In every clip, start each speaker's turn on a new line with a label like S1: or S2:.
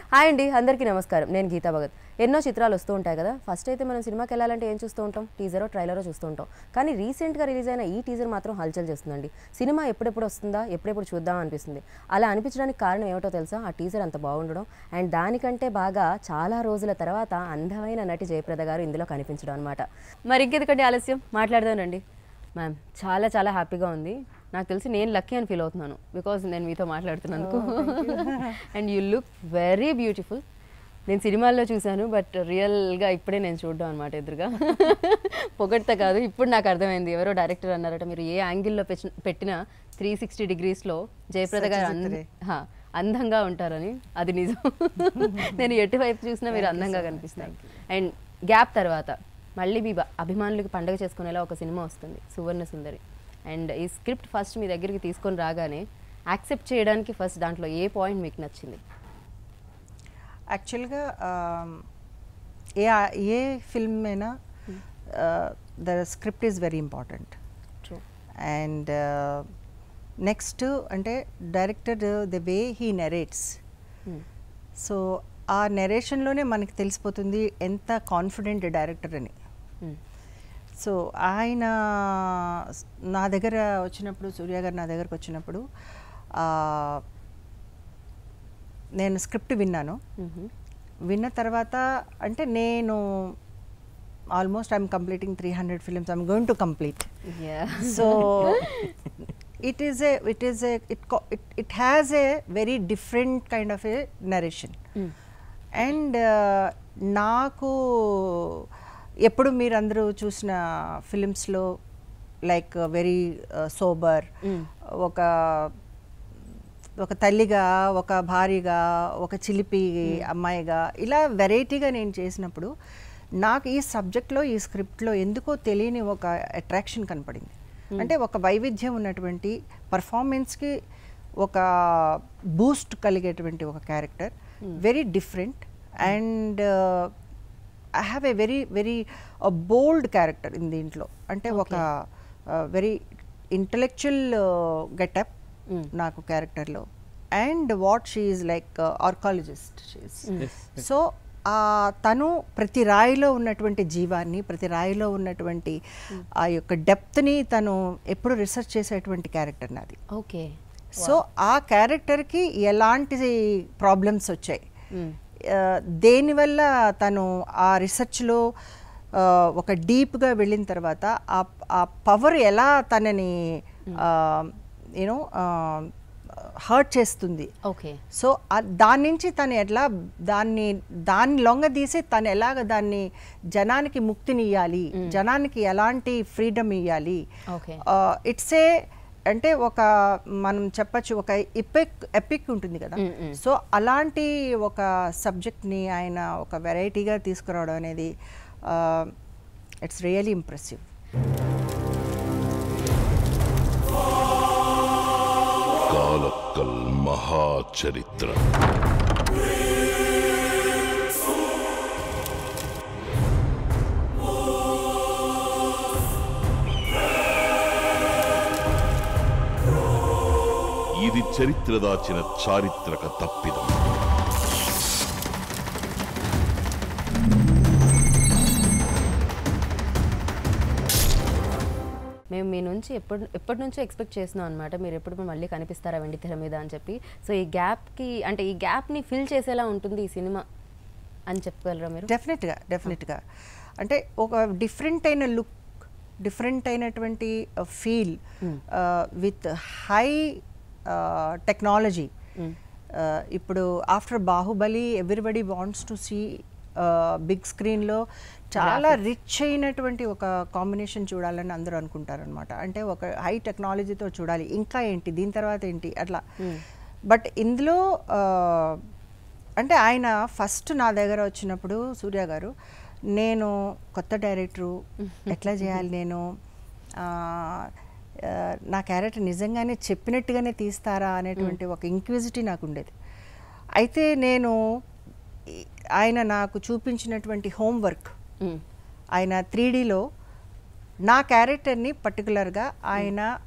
S1: Hi అండి అందరికీ నమస్కారం నేను గీతా భగత్ ఎన్నో చిత్రాలు వస్తూ ఉంటాయి కదా ఫస్ట్ అయితే మనం సినిమాకి వెళ్ళాలంటే ఏం చూస్తూ ఉంటాం టీజరో ట్రైలరో చూస్తూ ఉంటాం కానీ రీసెంట్గా రిలీజ్ అయిన ఈ టీజర్ మాత్రం హల్చల్ చేస్తుందండి సినిమా ఎప్పుడెప్పుడు వస్తుందా ఎప్పుడెప్పుడు చూద్దాం అనిపిస్తుంది అలా అనిపించడానికి కారణం ఏమిటో తెలుసా ఆ టీజర్ అంత బాగుండడం అండ్ దానికంటే బాగా చాలా రోజుల తర్వాత అందమైన నటి జయప్రద గారు ఇందులో కనిపించడం అనమాట మరి ఇంకెందుకంటే ఆలస్యం మాట్లాడదానండి మ్యామ్ చాలా చాలా హ్యాపీగా ఉంది నాకు తెలిసి నేను లక్కీ అని ఫీల్ అవుతున్నాను బికాజ్ నేను మీతో మాట్లాడుతున్నందుకు and you look very beautiful నేను సినిమాల్లో చూశాను బట్ రియల్గా ఇప్పుడే నేను చూడడం అనమాట ఎదురుగా పొగడ్త కాదు ఇప్పుడు నాకు అర్థమైంది ఎవరో డైరెక్టర్ అన్నారట మీరు ఏ యాంగిల్లో పెట్టిన త్రీ సిక్స్టీ డిగ్రీస్లో జయప్రద గారు అంద- హా, అందంగా ఉంటారని అది నిజం నేను ఎటువైపు చూసినా మీరు అందంగా కనిపిస్తారు అండ్ గ్యాప్ తర్వాత మళ్ళీ మీ బ- అభిమానులకి పండగ చేసుకునేలా ఒక సినిమా వస్తుంది సువర్ణ సుందరి అండ్ ఈ స్క్రిప్ట్ ఫస్ట్ మీ దగ్గరికి తీసుకొని రాగానే యాక్సెప్ట్ చేయడానికి ఫస్ట్ దాంట్లో ఏ పాయింట్ మీకు నచ్చింది
S2: యాక్చువల్గా ఏ ఏ ఫిల్మ్ అయినా the script is very important
S1: true
S2: and next అంటే director the way he narrates so ఆ నెరేషన్లోనే మనకి తెలిసిపోతుంది ఎంత కాన్ఫిడెంట్ డైరెక్టర్ అని సో ఆయన స్- నా దగ్గర వచ్చినప్పుడు సూర్య గారు నా దగ్గరకు వచ్చినప్పుడు ఆ, నేను స్క్రిప్ట్ విన్నాను విన్న తర్వాత అంటే నేను almost I'm completing three hundred films I'm going to complete so it is a it is a it co- it, it has a very different kind of a narration and నాకు ఎప్పుడు మీరు అందరూ చూసిన ఫిలిమ్స్లో లైక్ వెరీ సోబర్ ఒక ఒక తల్లిగా ఒక భార్యగా ఒక చిలిపి అమ్మాయిగా ఇలా వెరైటీగా నేను చేసినప్పుడు నాకు ఈ సబ్జెక్ట్లో ఈ స్క్రిప్ట్లో ఎందుకో తెలియని ఒక అట్రాక్షన్ కనపడింది అంటే ఒక వైవిధ్యం ఉన్నటువంటి పర్ఫార్మెన్స్కి ఒక బూస్ట్ కలిగేటువంటి ఒక character very different and I have a very very bold character in దీంట్లో అంటే ఒక వెరీ ఇంటలెక్చువల్ గెటప్ నాకు క్యారెక్టర్లో and what she's like archaeologist so ఆ తను ప్రతి రాయిలో ఉన్నటువంటి జీవాన్ని ప్రతి రాయిలో ఉన్నటువంటి ఆ యొక్క డెప్త్ని తను ఎప్పుడు రీసెర్చ్ చేసేటువంటి క్యారెక్టర్ నాది
S1: ఓకే
S2: సో ఆ క్యారెక్టర్కి ఎలాంటి ప్రాబ్లమ్స్ వచ్చాయి ఆ, దేనివల్ల తను ఆ రీసెర్చ్లో ఒక డీప్గా వెళ్ళిన తర్వాత ఆ ఆ పవర్ ఎలా తనని యూనో హర్ట్ చేస్తుంది
S1: ఓకే
S2: సో ఆ- దాని నుంచి తను ఎట్లా దాన్ని దాన్ని లొంగదీసి తను ఎలాగ దాన్ని జనానికి ముక్తిని ఇవ్వాలి జనానికి ఎలాంటి ఫ్రీడమ్ ఇవ్వాలి
S1: ఓకే
S2: ఇట్స్ ఏ అంటే ఒక మనం చెప్పచ్చు ఒక ఎపిక్ ఎపిక్ ఉంటుంది కదా సో అలాంటి ఒక సబ్జెక్ట్ని ఆయన ఒక వెరైటీగా తీసుకురావడం అనేది ఇట్స్ రియలీ ఇంప్రెసివ్
S3: కాలక్కల్ మహాచరిత్ర ఇది చరిత్ర దాచిన చారిత్రక తప్పిదం
S1: మేము మీ నుంచి ఎప్పటి ఎప్పటి నుంచో ఎక్స్పెక్ట్ చేస్తున్నాం అనమాట మీరు ఎప్పుడు మళ్ళీ కనిపిస్తారా వెండి తెర మీద అని చెప్పి సో ఈ గ్యాప్కి అంటే ఈ గ్యాప్ని ఫిల్ చేసేలా ఉంటుంది ఈ సినిమా అని చెప్పగలరా మీరు
S2: డెఫినెట్గా డెఫినెట్గా అంటే ఒక డిఫరెంట్ అయిన లుక్ డిఫరెంట్ అయినటువంటి ఫీల్ విత్ హై టెక్నాలజీ ఇప్పుడు after Baahubali everybody wants to see big స్క్రీన్లో చాలా రిచ్ అయినటువంటి ఒక కాంబినేషన్ చూడాలని అందరూ అనుకుంటారనమాట అంటే ఒక హై టెక్నాలజీతో చూడాలి ఇంకా ఏంటి దీని తర్వాత ఏంటి అట్లా బట్ ఇందులో ఆ, అంటే ఆయన ఫస్ట్ నా దగ్గర వచ్చినప్పుడు సూర్య గారు నేను కొత్త డైరెక్టరు ఎట్లా చేయాలి నేను ఆ, ఆ, నా క్యారెక్టర్ నిజంగానే చెప్పినట్టుగానే తీస్తారా అనేటువంటి ఒక ఇంక్విజిటీ నాకు ఉండేది అయితే నేను ఈ- ఆయన నాకు చూపించినటువంటి హోంవర్క్ ఆయన త్రీ డీలో నా క్యారెక్టర్ని పర్టికులర్గా ఆయన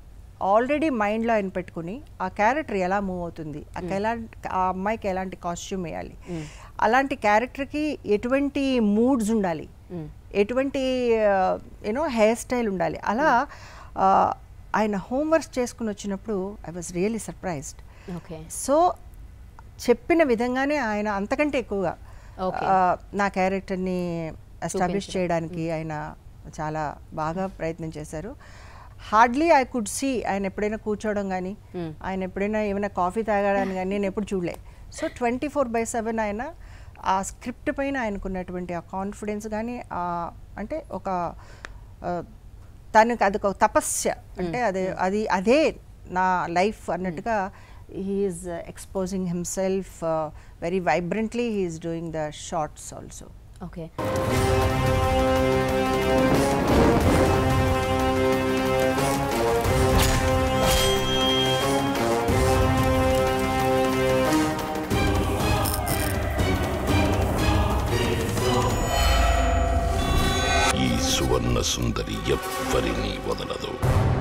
S2: ఆల్రెడీ మైండ్లో ఆయన పెట్టుకుని ఆ క్యారెక్టర్ ఎలా మూవ్ అవుతుంది ఆ ఎలాంటి ఆ అమ్మాయికి ఎలాంటి కాస్ట్యూమ్ వేయాలి అలాంటి క్యారెక్టర్కి ఎటువంటి మూడ్స్ ఉండాలి ఎటువంటి యూనో హెయిర్ స్టైల్ ఉండాలి అలా ఆ, ఆయన హోంవర్క్స్ చేసుకుని వచ్చినప్పుడు I was really surprised
S1: okay
S2: so చెప్పిన విధంగానే ఆయన అంతకంటే ఎక్కువగా
S1: Okay.
S2: ఆ, నా క్యారెక్టర్ని ఎస్టాబ్లిష్ చేయడానికి ఆయన చాలా బాగా ప్రయత్నం చేశారు హార్డ్లీ ఐ కుడ్ సీ ఆయన ఎప్పుడైనా కూర్చోవడం కానీ ఆయన ఎప్పుడైనా ఏమైనా కాఫీ తాగడానికి కానీ నేను ఎప్పుడు చూడలే so twenty four by seven ఆయన ఆ స్క్రిప్ట్ పైన ఆయనకున్నటువంటి ఆ కాన్ఫిడెన్స్ కానీ అంటే ఒక ఆ, తనకి అది ఒక తపస్య అంటే అదే అది అదే నా లైఫ్ అన్నట్టుగా he's exposing himself very vibrantly he's doing the shots also
S1: okay
S3: ఈ సువర్ణ సుందరి ఎవ్వరినీ వదలదు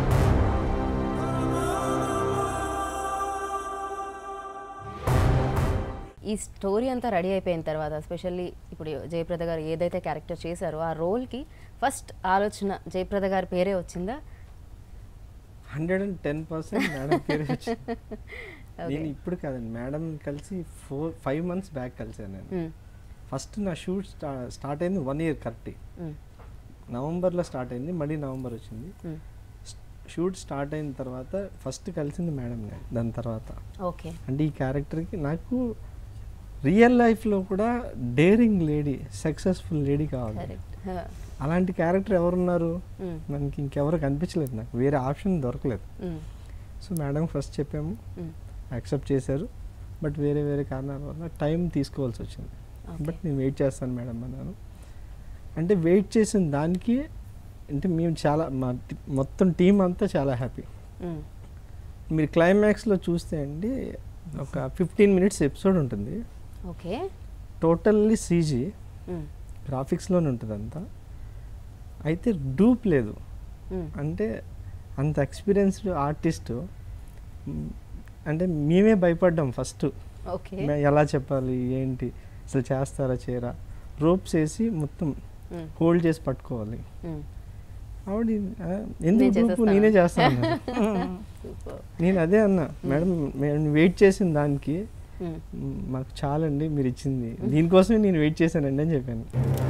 S1: ఈ స్టోరీ అంతా రెడీ అయిపోయిన తర్వాత ఎస్పెషల్లీ ఇప్పుడు జయప్రద గారు ఏదైతే క్యారెక్టర్ చేశారో ఆ రోల్కి ఫస్ట్ ఆలోచన జయప్రద గారి పేరే వచ్చిందా
S4: hundred and ten percent madam పేరు వచ్చింది. నేను ఇప్పుడు కాదండి మేడం కలిసి ఫోర్ ఫైవ్ మంత్స్ బ్యాక్ కలిసాను నేను
S1: మ్మ్.
S4: ఫస్ట్ నా షూట్ స్టా స్టార్ట్ అయింది వన్ ఇయర్ కరెక్ట్
S1: మ్మ్.
S4: నవంబర్లో స్టార్ట్ అయింది మళ్ళీ నవంబర్ వచ్చింది
S1: మ్మ్.
S4: షూట్ స్టార్ట్ అయిన తర్వాత ఫస్ట్ కలిసింది మేడం నేను దాని తర్వాత
S1: ఓకే
S4: అంటే ఈ క్యారెక్టర్కి నాకు రియల్ లైఫ్లో కూడా డేరింగ్ లేడీ సక్సెస్ఫుల్ లేడీ కావాలి
S1: కరెక్ట్
S4: అలాంటి క్యారెక్టర్ ఎవరున్నారు
S1: మ్మ్.
S4: మనకి ఇంకెవరు కనిపించలేదు నాకు వేరే ఆప్షన్ దొరకలేదు సో మేడం ఫస్ట్ చెప్పాము యాక్సెప్ట్ చేశారు బట్ వేరే వేరే కారణాల వల్ల టైం తీసుకోవాల్సి వచ్చింది
S1: Okay.
S4: బట్ నేను వెయిట్ చేస్తాను మేడం అన్నాను అంటే వెయిట్ చేసిన దానికి అంటే మేము చాలా మా టి- మొత్తం టీం అంతా చాలా హ్యాపీ మీరు క్లైమాక్స్లో చూస్తే అండి ఒక ఫిఫ్టీన్ మినిట్స్ ఎపిసోడ్ ఉంటుంది
S1: ఓకే
S4: టోటల్లీ సీజీ గ్రాఫిక్స్లోనే ఉంటుంది అంతా అయితే డూప్ లేదు అంటే అంత ఎక్స్పీరియన్స్డ్ ఆర్టిస్ట్ అంటే మేమే భయపడ్డాం ఫస్ట్
S1: ఓకే
S4: ఎలా చెప్పాలి ఏంటి అసలు చేస్తారా చేయరా రోప్స్ వేసి మొత్తం హోల్డ్ చేసి పట్టుకోవాలి ఆవిడ ఆ, ఎందుకు
S1: నేను
S4: గ్రూప్ నేనే చేస్తాను అన్నారు.
S1: సూపర్
S4: నేను అదే అన్నా మేడం మేము వెయిట్ చేసిన దానికి మ్, మాకు చాలండి మీరు ఇచ్చింది దీనికోసమే నేను వెయిట్ చేశానండి అని చెప్పాను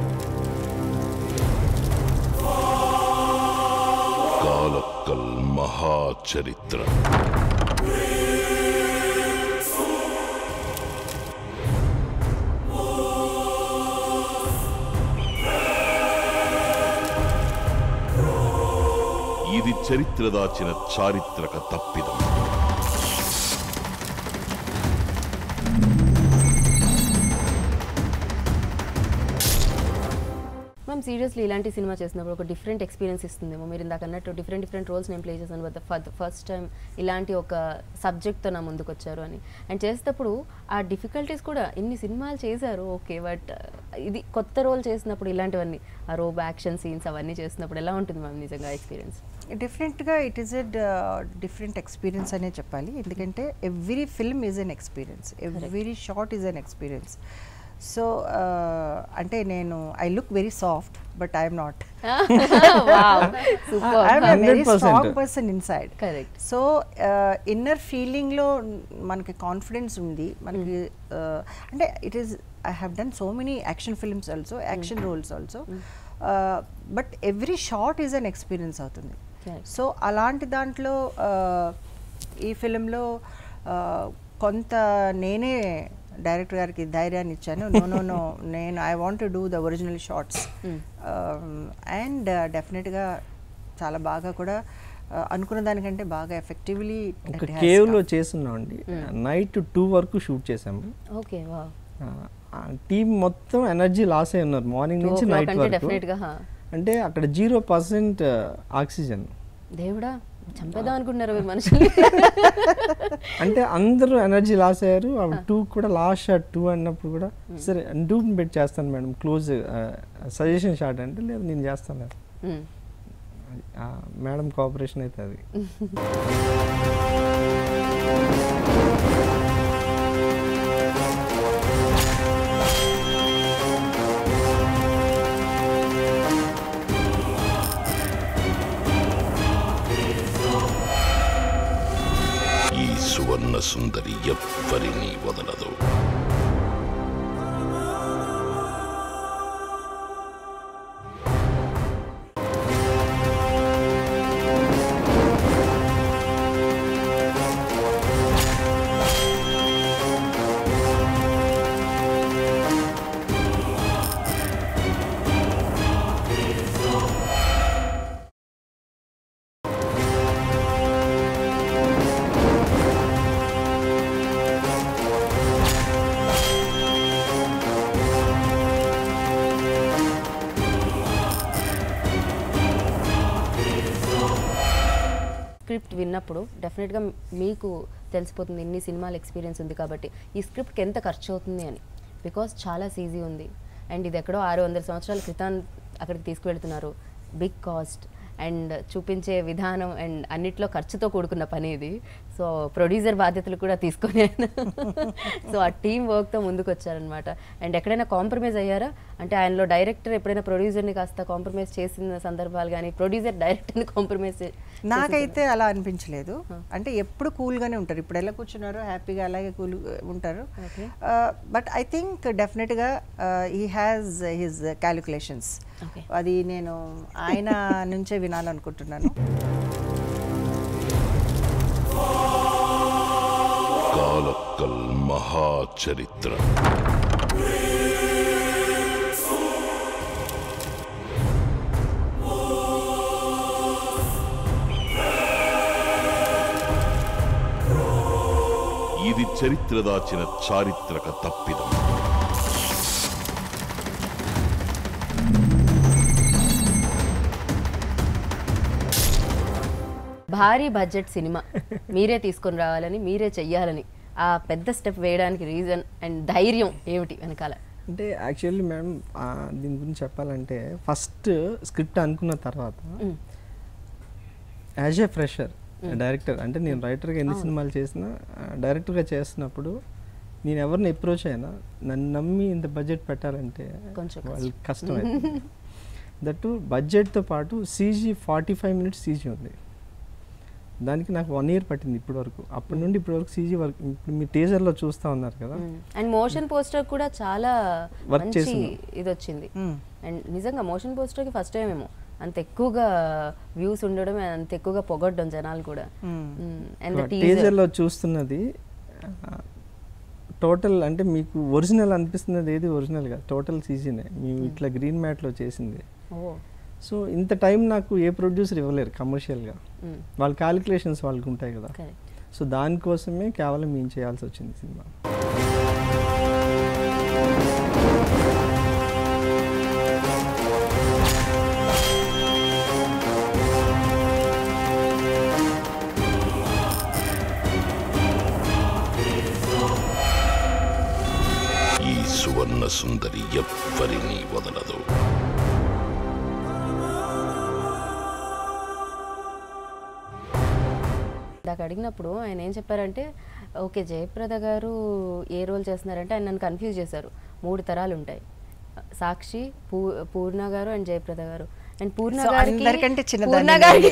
S3: కాలక్కల్ మహాచరిత్ర ఇది చరిత్ర దాచిన చారిత్రక తప్పిదం
S1: మ్యామ్ సీరియస్లీ ఇలాంటి సినిమా చేసినప్పుడు ఒక డిఫరెంట్ ఎక్స్పీరియన్స్ ఇస్తుందేమో మీరు ఇందాక అన్నట్టు డిఫరెంట్ డిఫరెంట్ రోల్స్ నేను ప్లే చేశాను బట్ ఫస్ట్ టైం ఇలాంటి ఒక సబ్జెక్ట్తో నా ముందుకు వచ్చారు అని అండ్ చేసేటప్పుడు ఆ డిఫికల్టీస్ కూడా ఎన్ని సినిమాలు చేశారు ఓకే బట్ ఇది కొత్త రోల్ చేసినప్పుడు ఇలాంటివన్నీ ఆ రోబ్ యాక్షన్ సీన్స్ అవన్నీ చేసినప్పుడు ఎలా ఉంటుంది మ్యామ్ నిజంగా ఎక్స్పీరియన్స్
S2: డిఫరెంట్గా it is a different experience అనే చెప్పాలి ఎందుకంటే every film is an experience every shot is an experience so అంటే నేను I look very soft but I'm not
S1: super
S2: I'm very
S4: 100%.
S2: Strong person inside
S1: correct
S2: so inner ఫీలింగ్లో మనకి confidence ఉంది మనకి uh, అంటే it is I have done so many action films also action roles also but every shot is an experience అవుతుంది
S1: Correct.
S2: So అలాంటి దాంట్లో uh, ఈ ఫిలింలో కొంత నేనే డైరెక్టర్ గారికి ధైర్యాన్ని ఇచ్చాను నో నో నో నేను I want to do the original shots and డెఫినెట్గా చాలా బాగా కూడా uh, అనుకున్న దానికంటే బాగా ఎఫెక్టివ్లీ
S4: ఒక కేవ్లో చేస్తున్నామండి నైట్ టూ వరకు షూట్ చేసాము
S1: ఓకే వా
S4: టీం మొత్తం ఎనర్జీ లాస్ అయి ఉన్నారు మార్నింగ్ నుంచి నైట్
S1: అంటే
S4: వరకు
S1: డెఫినెట్గా
S4: అంటే అక్కడ జీరో పర్సెంట్ ఆక్సిజన్
S1: దేవుడా చంపేద్దాం అనుకుంటున్నారు మీరు మనుషులు
S4: అంటే అందరూ ఎనర్జీ లాస్ అయ్యారు టూ కూడా లాస్ట్ షాట్ టూ అన్నప్పుడు కూడా సరే టూ పెట్టి చేస్తాను మేడం క్లోజ్ సజెషన్ షాట్ అంటే లేదు నేను చేస్తాను మేడం కోఆపరేషన్ అయితే అది
S3: ఈ సువర్ణ సుందరి ఎవ్వరినీ వదలదు
S1: స్క్రిప్ట్ విన్నప్పుడు డెఫినెట్గా మీకు తెలిసిపోతుంది ఇన్ని సినిమాల ఎక్స్పీరియన్స్ ఉంది కాబట్టి ఈ స్క్రిప్ట్కి ఎంత ఖర్చు అవుతుంది అని బికాస్ చాలా ఈజీ ఉంది అండ్ ఇది ఎక్కడో ఆరు వందల సంవత్సరాల క్రితం అక్కడికి తీసుకువెళ్తున్నారు బిగ్ కాస్ట్ అండ్ చూపించే విధానం అండ్ అన్నిట్లో ఖర్చుతో కూడుకున్న పని ఇది సో ప్రొడ్యూసర్ బాధ్యతలు కూడా తీసుకొని ఆయన సో ఆ టీం వర్క్తో ముందుకు వచ్చారనమాట అండ్ ఎక్కడైనా కాంప్రమైజ్ అయ్యారా అంటే ఆయనలో డైరెక్టర్ ఎప్పుడైనా ప్రొడ్యూసర్ని కాస్త కాంప్రమైజ్ చేసిన సందర్భాలు కానీ ప్రొడ్యూసర్ డైరెక్టర్ని కాంప్రమైజ్
S2: నాకైతే అలా అనిపించలేదు అంటే ఎప్పుడు కూల్గానే ఉంటారు ఇప్పుడు ఎలా కూర్చున్నారో హ్యాపీగా అలాగే కూల్ ఉంటారు
S1: Okay.
S2: బట్ ఐ థింక్ డెఫినెట్గా he has his calculations
S1: Okay.
S2: అది నేను ఆయన నుంచే వినాలనుకుంటున్నాను
S3: కాలక్కల్ మహాచరిత్ర ఇది చరిత్ర దాచిన చారిత్రక తప్పిదం
S1: భారీ బడ్జెట్ సినిమా మీరే తీసుకొని రావాలని మీరే చెయ్యాలని ఆ పెద్ద స్టెప్ వేయడానికి రీజన్ అండ్ ధైర్యం ఏమిటి వెనకాల
S4: అంటే యాక్చువల్లీ మేడం ఆ, దీని గురించి చెప్పాలంటే ఫస్ట్ స్క్రిప్ట్ అనుకున్న తర్వాత యాజ్ ఏ ఫ్రెషర్ డైరెక్టర్ అంటే నేను రైటర్గా ఎన్ని సినిమాలు చేసినా డైరెక్టర్గా చేస్తున్నప్పుడు నేను ఎవరిని అప్రోచ్ అయినా నన్ను నమ్మి ఇంత బడ్జెట్ పెట్టాలంటే
S1: కొంచెం
S4: వాళ్ళకి కష్టం దట్టు బడ్జెట్తో పాటు CG forty five minutes CG ఉంది దానికి నాకు వన్ ఇయర్ పట్టింది ఇప్పటి వరకు అప్పటి నుండి ఇప్పటి వరకు సీజీ వర్క్ ఇప్పుడు మీ టీజర్లో చూస్తూ ఉన్నారు కదా
S1: అండ్ మోషన్ పోస్టర్ కూడా చాలా
S4: Work
S1: మంచి
S4: చేసింది.
S1: ఇది వచ్చింది
S2: Hmm.
S1: అండ్ నిజంగా మోషన్ పోస్టర్కి ఫస్ట్ టైం ఏమో అంత ఎక్కువగా వ్యూస్ ఉండడం అంత ఎక్కువగా పొగడ్డం జనాలు కూడా అండ్ ద టీజర్
S4: టీజర్లో చూస్తున్నది టోటల్ అంటే మీకు ఒరిజినల్ అనిపిస్తున్నది ఏది ఒరిజినల్ కాదు టోటల్ సీజనే మేము ఇట్లా గ్రీన్ మ్యాట్లో చేసింది
S1: ఓ
S4: సో ఇంత టైం నాకు ఏ ప్రొడ్యూసర్ ఇవ్వలేరు కమర్షియల్గా వాళ్ళ క్యాలిక్యులేషన్స్ వాళ్ళకి ఉంటాయి కదా
S1: కరెక్ట్
S4: సో దానికోసమే కేవలం మేము చేయాల్సి వచ్చింది సినిమా
S3: ఈ సువర్ణ సుందరి ఎవ్వరినీ వదలదు
S1: నాకు అడిగినప్పుడు ఆయన ఏం చెప్పారంటే ఓకే జయప్రద గారు ఏ రోల్ చేస్తున్నారంటే ఆయన నన్ను కన్ఫ్యూజ్ చేశారు మూడు తరాలు ఉంటాయి సాక్షి పూ పూర్ణ గారు అండ్ జయప్రద గారు అండ్ పూర్ణ
S2: So,
S1: గారికి
S2: అందరికంటే చిన్నదాన్ని
S1: పూర్ణ గారికి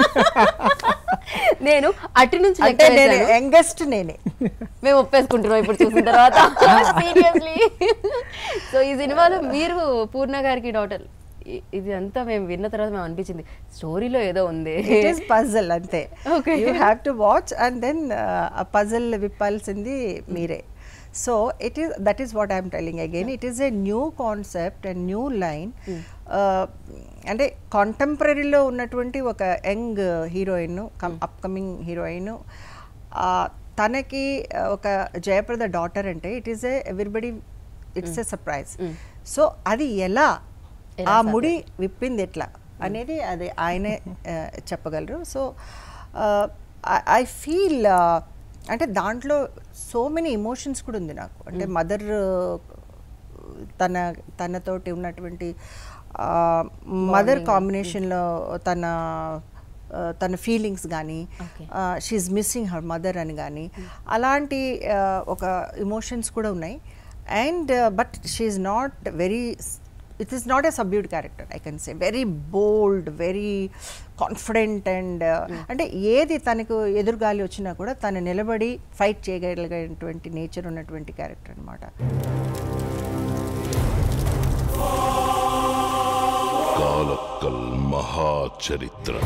S1: నేను అటు నుంచి
S2: అంటే
S1: లెక్క
S2: నేను
S1: వేశాను.
S2: యంగెస్ట్ నేనే
S1: మేము ఒప్పేసుకుంటున్నాం ఇప్పుడు చూసిన తర్వాత సీరియస్లీ సో ఈ సినిమాలో మీరు పూర్ణ గారికి డాటర్ ఇది అంతా మేము విన్న తర్వాత మేము అనిపించింది స్టోరీలో ఏదో ఉంది
S2: ఇట్ ఈస్ పజల్ అంతే
S1: Okay.
S2: You have to watch and then ఆ పజల్ విప్పాల్సింది మీరే so it is that is what I'm telling again it is a new concept and new line అంటే కాంటెంపరీలో ఉన్నటువంటి ఒక యంగ్ హీరోయిన్ అప్కమింగ్ హీరోయిన్ తనకి uh, ఒక జయప్రద డాటర్ అంటే it is a everybody it's a surprise so అది ఎలా
S1: ఎలా
S2: ఆ ముడి విప్పింది ఎట్లా అనేది అది ఆయనే ఆ, చెప్పగలరు సో ఐ ఫీల్ అంటే దాంట్లో సో మెనీ ఎమోషన్స్ కూడా ఉంది నాకు అంటే మదర్ తన తనతోటి ఉన్నటువంటి మదర్ కాంబినేషన్లో తన ఆ, తన ఫీలింగ్స్ కానీ
S1: Okay.
S2: She's missing her mother అని కానీ అలాంటి ఆ, ఒక ఇమోషన్స్ కూడా ఉన్నాయి and but she's not very it is not a subdued character I can say very bold very confident and అంటే ఏది తనకు ఎదురుగాలి వచ్చినా కూడా తను నిలబడి ఫైట్ చేయగలిగేటువంటి నేచర్ ఉన్నటువంటి క్యారెక్టర్ అనమాట
S3: కాలక్కల్ మహాచరిత్ర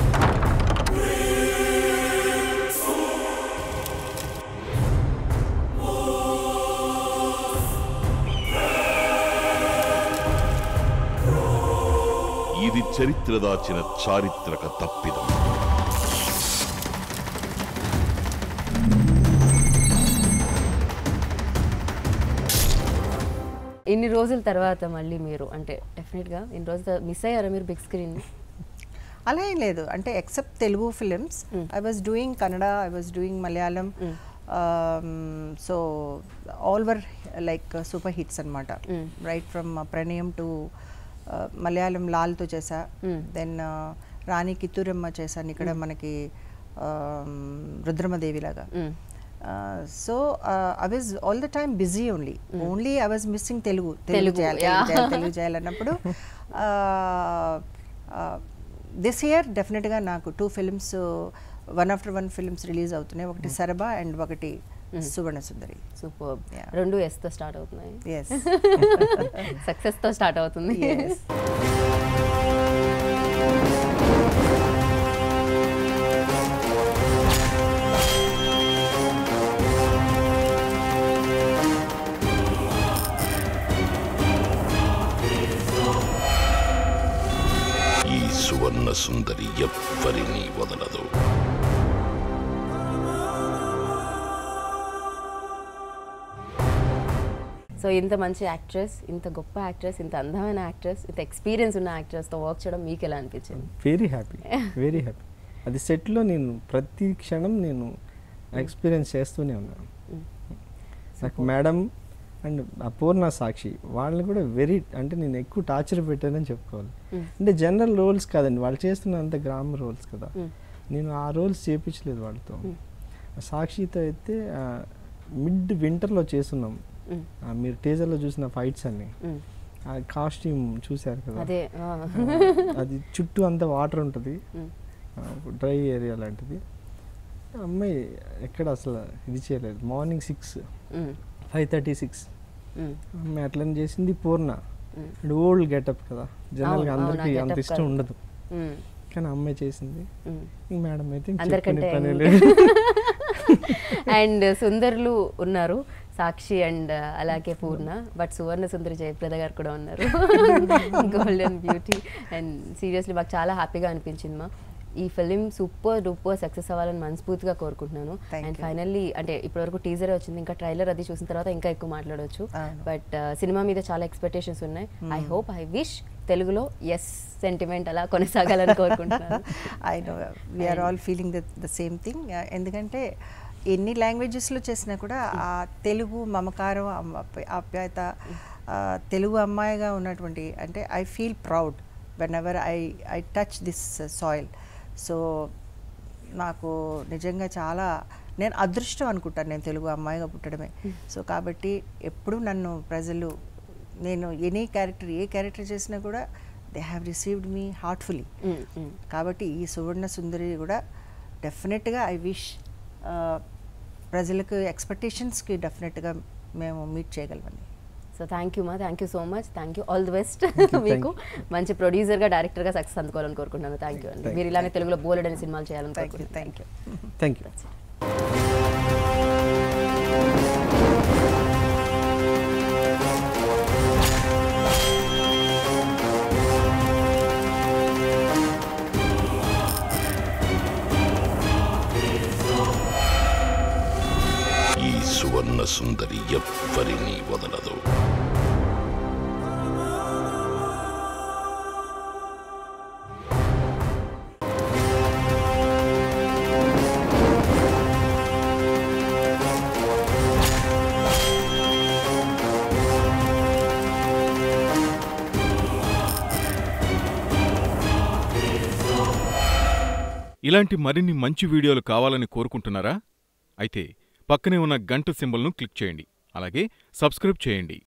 S3: ఇది చరిత్ర దాచిన చారిత్రక తప్పిదం
S1: ఇన్ని రోజుల తర్వాత మళ్ళీ మీరు అంటే డెఫినెట్గా ఇన్ని రోజులు మిస్ అయ్యారా మీరు బిగ్ స్క్రీన్
S2: అలా ఏం లేదు అంటే except Telugu films I was doing Kannada I was doing Malayalam so all were like super hits అనమాట right from Pranayam to Malayalam లాల్తో చేసా దెన్ రాణి కిత్తూరమ్మ చేశాను ఇక్కడ మనకి రుద్రమదేవి లాగా so I was all the time busy only only I was missing Telugu Telugu
S1: Telugu,
S2: చేయాలి
S1: yeah.
S2: తెలుగు చేయాలి Telugu చేయాలన్నప్పుడు this year డెఫినెట్గా నాకు two films one after one films release అవుతున్నాయి ఒకటి సరబా అండ్ ఒకటి సువర్ణ సుందరి
S1: సూపర్
S2: Yeah.
S1: రెండు ఎస్తో స్టార్ట్ అవుతున్నాయి
S2: ఎస్
S1: సక్సెస్తో స్టార్ట్ అవుతుంది
S2: ఎస్
S3: ఈ సువర్ణ సుందరి ఎవ్వరినీ వదలదు
S1: సో ఇంత మంచి యాక్ట్రెస్ ఇంత గొప్ప యాక్ట్రెస్ ఇంత అందమైన యాక్ట్రెస్ ఇంత ఎక్స్పీరియన్స్ ఉన్న యాక్ట్రెస్తో వర్క్ చేయడం మీకు ఎలా అనిపించింది
S4: వెరీ హ్యాపీ వెరీ హ్యాపీ అది సెట్లో నేను ప్రతి క్షణం నేను ఎక్స్పీరియన్స్ చేస్తూనే ఉన్నాను నాకు మేడం అండ్ అపూర్ణ సాక్షి వాళ్ళని కూడా వెరీ అంటే నేను ఎక్కువ టార్చర్ పెట్టానని చెప్పుకోవాలి అంటే జనరల్ రోల్స్ కాదండి వాళ్ళు చేస్తున్న అంత గ్రామ రోల్స్ కదా నేను ఆ రోల్స్ చేపించలేదు వాళ్ళతో సాక్షితో అయితే మిడ్ వింటర్లో చేస్తున్నాం ఆ, మీరు టీజర్లో చూసిన ఫైట్స్ అన్ని ఆ కాస్ట్యూమ్ చూశారు కదా
S1: అదే ఆ.
S4: అది చుట్టూ అంతా వాటర్ ఉంటుంది డ్రై ఏరియా లాంటిది అమ్మాయి ఎక్కడ అసలు ఇది చేయలేదు morning six
S1: hmm.
S4: Five thirty six
S1: hmm.
S4: అమ్మాయి అట్లని చేసింది పూర్ణ అండ్ ఓల్డ్ గెటప్ కదా జనరల్గా
S1: అవును,
S4: అందరికీ
S1: ఆ
S4: అంత
S1: getup
S4: ఇష్టం
S1: correct.
S4: ఉండదు
S1: మ్మ్.
S4: కానీ అమ్మాయి చేసింది
S1: మ్మ్.
S4: ఇంక మేడం అయితే ఇంక
S1: అందరికంటే
S4: చెప్పుకునే పనే
S1: యంగ్.
S4: లేదు
S1: అండ్ సుందరులు ఉన్నారు సాక్షి అండ్ అలాగే పూర్ణ బట్ సువర్ణ సుందరి జయప్రద గారు కూడా ఉన్నారు గోల్డెన్ బ్యూటీ అండ్ సీరియస్లీ మాకు చాలా హ్యాపీగా అనిపించింది మా ఈ ఫిలిం సూపర్ డూపర్ సక్సెస్ అవ్వాలని మనస్ఫూర్తిగా కోరుకుంటున్నాను
S2: Thank
S1: అండ్
S2: you.
S1: ఫైనల్లీ అంటే ఇప్పటివరకు టీజర్ వచ్చింది ఇంకా ట్రైలర్ అది చూసిన తర్వాత ఇంకా ఎక్కువ మాట్లాడవచ్చు
S2: అవును.
S1: బట్ సినిమా మీద చాలా ఎక్స్పెక్టేషన్స్ ఉన్నాయి ఐ హోప్ ఐ విష్ తెలుగులో ఎస్ సెంటిమెంట్ అలా కొనసాగాలని కోరుకుంటున్నాను
S2: I know we are all feeling the the same thing ఎందుకంటే ఎన్ని లాంగ్వేజెస్లో చేసినా కూడా ఆ తెలుగు మమకారం అమ్మ- ఆప్యాయత ఆ, తెలుగు అమ్మాయిగా ఉన్నటువంటి అంటే I feel proud whenever I I touch this soil so నాకు నిజంగా చాలా నేను అదృష్టం అనుకుంటాను నేను తెలుగు అమ్మాయిగా పుట్టడమే సో కాబట్టి ఎప్పుడు నన్ను ప్రజలు నేను ఎనీ క్యారెక్టర్ ఏ క్యారెక్టర్ చేసినా కూడా they have received me heartfully
S1: Mm, mm.
S2: కాబట్టి ఈ సువర్ణ సుందరి కూడా డెఫినెట్గా ఐ విష్ ప్రజలకు ఎక్స్పెక్టేషన్స్కి డెఫినెట్గా మేము మీట్ చేయగలమని
S1: సో థ్యాంక్ యూ మా thank you so much thank you all the best
S4: you,
S1: మీకు
S4: thank
S1: మంచి ప్రొడ్యూసర్గా డైరెక్టర్గా సక్సెస్ అందుకోవాలని కోరుకుంటున్నాను థ్యాంక్ యూ అండి
S4: Thank
S1: మీరు ఇలానే తెలుగులో బోలెడ్ అని సినిమాలు చేయాలని
S2: థ్యాంక్ యూ
S1: కోరుకుంటున్నాను
S2: థ్యాంక్ యూ
S4: థ్యాంక్ యూ
S3: ఈ సువర్ణ సుందరి ఎవ్వరినీ వదలదు
S5: ఇలాంటి మరిన్ని మంచి వీడియోలు కావాలని కోరుకుంటున్నారా అయితే పక్కనే ఉన్న గంట సింబల్ను క్లిక్ చేయండి అలాగే సబ్స్క్రైబ్ చేయండి